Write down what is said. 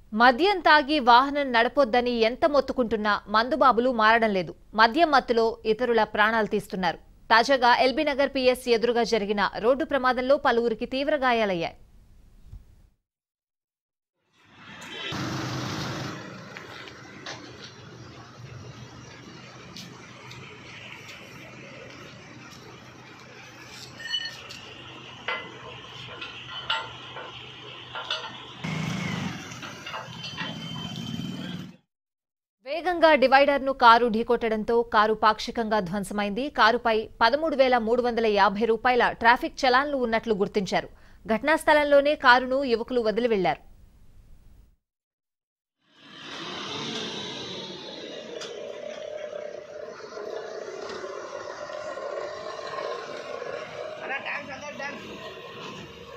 మద్యం తాగి వాహనం నడపొద్దని ఎంత మొత్తుకుంటున్నా మందుబాబులు మారడం లేదు మద్యం మత్తులో ఇతరుల ప్రాణాలు తీస్తున్నారు తాజాగా ఎల్బీ నగర్ పిఎస్ ఎదురుగా జరిగిన రోడ్డు ప్రమాదంలో పలువురికి తీవ్ర గాయాలయ్యాయి వేగంగా డివైడర్ను కారు ఢీకొట్టడంతో కారు పాక్షికంగా ధ్వంసమైంది కారుపై పదమూడు వేల మూడు వందల యాభై రూపాయల ట్రాఫిక్ చలాన్లు ఉన్నట్లు గుర్తించారు ఘటనా స్థలంలోనే కారును యువకులు వదిలి వెళ్లారు అన్న ట్యాంక్స్ అన్న ట్యాంక్స్